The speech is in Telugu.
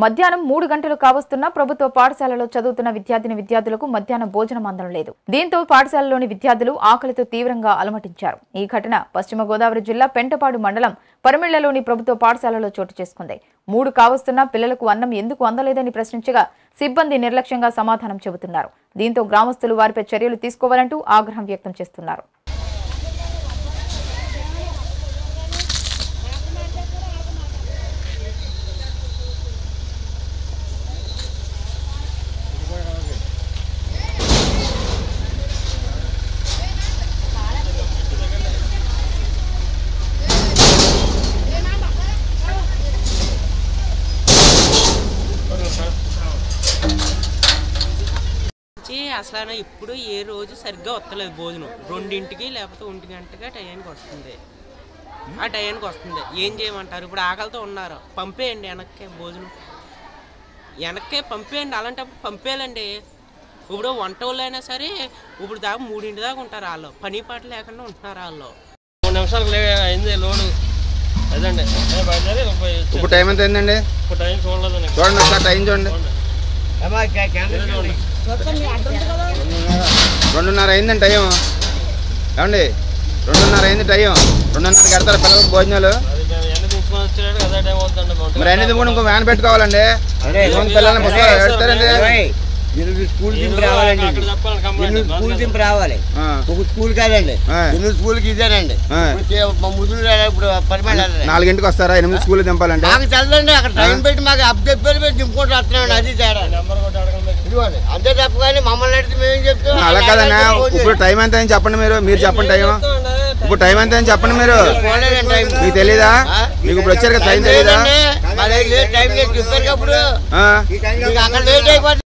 మధ్యాహ్నం మూడు గంటలు కావస్తున్నా ప్రభుత్వ పాఠశాలలో చదువుతున్న విద్యార్థిని విద్యార్థులకు మధ్యాహ్నం భోజనం అందడం లేదు దీంతో పాఠశాలలోని విద్యార్థులు ఆకలితో తీవ్రంగా అలమటించారు ఈ ఘటన పశ్చిమ గోదావరి జిల్లా పెంటపాడు మండలం పరమిళ్లలోని ప్రభుత్వ పాఠశాలలో చోటు చేసుకుంది మూడు కావస్తున్నా పిల్లలకు అన్నం ఎందుకు అందలేదని ప్రశ్నించగా సిబ్బంది నిర్లక్ష్యంగా సమాధానం చెబుతున్నారు దీంతో గ్రామస్తులు వారిపై చర్యలు తీసుకోవాలంటూ ఆగ్రహం వ్యక్తం చేస్తున్నారు వచ్చి అసలు ఇప్పుడు ఏ రోజు సరిగ్గా వస్తలేదు భోజనం రెండింటికి లేకపోతే ఒంటి గంటగా టయానికి వస్తుంది ఆ టయానికి వస్తుంది ఏం చేయమంటారు ఇప్పుడు ఆకలితో ఉన్నారు పంపేయండి వెనక్కే భోజనం వెనక్కే పంపేయండి అలాంటప్పుడు పంపేయాలండి ఇప్పుడు వంట వాళ్ళు అయినా సరే ఇప్పుడు దాకా మూడింటి దాకా ఉంటారు వాళ్ళు పని పాట లేకుండా ఉంటున్నారు వాళ్ళు మూడు నిమిషాలకు లే అయింది లోడు అదండి నేను బయలుదేరి ముప్పై వచ్చాను. ఇప్పుడు టైం ఎంత అయిందండి ఇప్పుడు టైం చూడలేదండి చూడండి ఒకసారి టైం చూడండి చూడండి రెండున్నర అయిందండి టైం ఏమండి రెండున్నర అయింది టైం రెండున్నరకి వెళ్తారు పిల్లలకు భోజనాలు అది మేము ఎన్ని తీసుకొని వచ్చాడు అదే టైం అవుతుందండి మా మరి అన్ని కూడా ఇంకో వ్యాన్ పెట్టుకోవాలండి ఇంకొంత పిల్లల్ని పుస్తకాలు పెడతారండి ఎనిమిది స్కూల్ దింపు ఎనిమిది రావాలండి అక్కడ ఇది. చెప్పాలి కంప్లైంట్. ఎనిమిది స్కూల్ దింపు రావాలి ఆ, ఒక స్కూల్ కాదండి ఆ. ఎనిమిది స్కూల్కి ఇదేనండి ఆ. ఇప్పుడు చే- మా ముదురు ఇప్పుడు పని వెళ్ళాలి నాలుగింటికి వస్తారా ఎనిమిది స్కూల్ దింపాలంటే మాకు తెలదండి అక్కడ టైం పెట్టి మాకు అప్ చెప్పారు మేము దింపుకుంటూ వస్తున్నామండి అది తేడా నెంబర్ కొట్టి అడగండి మీకు. ఇదిగోండి అంతే తప్ప కానీ మమ్మల్ని అడిగితే మేము చెప్తాం అలా కాదన్నా ఇప్పుడు టైం ఎంత అని చెప్పండి మీరు మీరు చెప్పండి టైం ఇప్పుడు టైం ఎంత అని చెప్పండి మీరు పోలేదండి టైం మీకు తెలీదా ఆ? మీకు ఇప్పుడు వచ్చారు కదా టైం తెలీదా లేదండి. మరి లేదు టైం లేదు చెప్పారు కదా ఇప్పుడు ఆ, మీకు అక్కడ లేట్ అయిపోతుంది